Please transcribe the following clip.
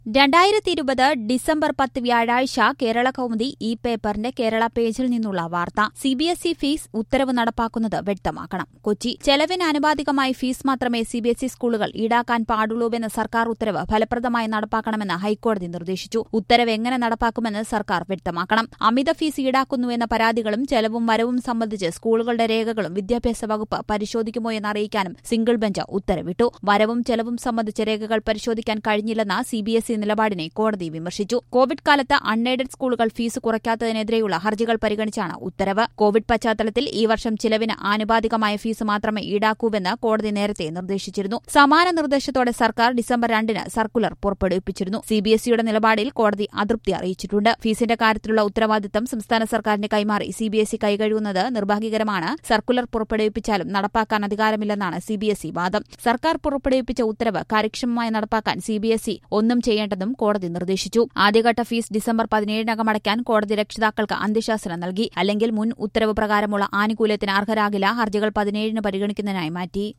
രണ്ടായിരത്തി ഇരുപത് ഡിസംബർ പത്ത് വ്യാഴാഴ്ച കേരള കൗമുദി ഈ പേപ്പറിന്റെ കേരള പേജിൽ നിന്നുള്ള വാർത്ത C B S E fees ഉത്തരവ് നടപ്പാക്കുന്നത് വ്യക്തമാക്കണം കൊച്ചി ചെലവിന് ആനുപാതികമായി ഫീസ് മാത്രമേ സി ബി എസ് ഇ സ്കൂളുകൾ ഈടാക്കാൻ പാടുള്ളൂവെന്ന സർക്കാർ ഉത്തരവ് ഫലപ്രദമായി നടപ്പാക്കണമെന്ന് ഹൈക്കോടതി നിർദ്ദേശിച്ചു ഉത്തരവ് എങ്ങനെ നടപ്പാക്കുമെന്ന് സർക്കാർ വ്യക്തമാക്കണം അമിത ഫീസ് ഈടാക്കുന്നുവെന്ന പരാതികളും ചെലവും വരവും സംബന്ധിച്ച് സ്കൂളുകളുടെ രേഖകളും വിദ്യാഭ്യാസ വകുപ്പ് പരിശോധിക്കുമോ എന്നറിയിക്കാനും സിംഗിൾ ബെഞ്ച് ഉത്തരവിട്ടു വരവും ചെലവും സംബന്ധിച്ച രേഖകൾ പരിശോധിക്കാൻ കഴിഞ്ഞില്ലെന്ന സി ബി എസ് ഇ നിലപാടിനെ കോടതി വിമർശിച്ചു കോവിഡ് കാലത്ത് അൺഎയ്ഡഡ് സ്കൂളുകൾ ഫീസ് കുറയ്ക്കാത്തതിനെതിരെയുള്ള ഹർജികൾ പരിഗണിച്ചാണ് ഉത്തരവ് കോവിഡ് പശ്ചാത്തലത്തിൽ ഈ വർഷം ചിലവിന് ആനുപാതികമായ ഫീസ് മാത്രമേ ഈടാക്കൂവെന്ന് കോടതി നേരത്തെ നിർദ്ദേശിച്ചിരുന്നു സമാന നിർദ്ദേശത്തോടെ സർക്കാർ ഡിസംബർ രണ്ടിന് സർക്കുലർ പുറപ്പെടുവിപ്പിച്ചിരുന്നു സി ബി എസ് ഇയുടെ നിലപാടിൽ കോടതി അതൃപ്തി അറിയിച്ചിട്ടുണ്ട് ഫീസിന്റെ കാര്യത്തിലുള്ള ഉത്തരവാദിത്തം സംസ്ഥാന സർക്കാരിന് കൈമാറി സി ബി എസ് ഇ കൈകഴുകുന്നത് നിർഭാഗ്യകരമാണ് സർക്കുലർ പുറപ്പെടുവിപ്പിച്ചാലും നടപ്പാക്കാൻ അധികാരമില്ലെന്നാണ് സി ബി എസ് ഇ വാദം സർക്കാർ പുറപ്പെടുവിപ്പിച്ച ഉത്തരവ് കാര്യക്ഷമമായി നടപ്പാക്കാൻ സി ബി എസ് ഇ ഒന്നും ചെയ്യേണ്ടെന്നും കോടതി നിർദ്ദേശിച്ചു ആദ്യഘട്ട ഫീസ് ഡിസംബർ പതിനേഴിനകം അടയ്ക്കാൻ കോടതി രക്ഷിതാക്കൾക്ക് അന്ത്യശാസനം നൽകി അല്ലെങ്കിൽ മുൻ ഉത്തരവ് പ്രകാരമുള്ള ആനുകൂല്യത്തിന് അർഹരാകില്ല ഹർജികൾ പതിനേഴിന് പരിഗണിക്കുന്നതിനായി മാറ്റി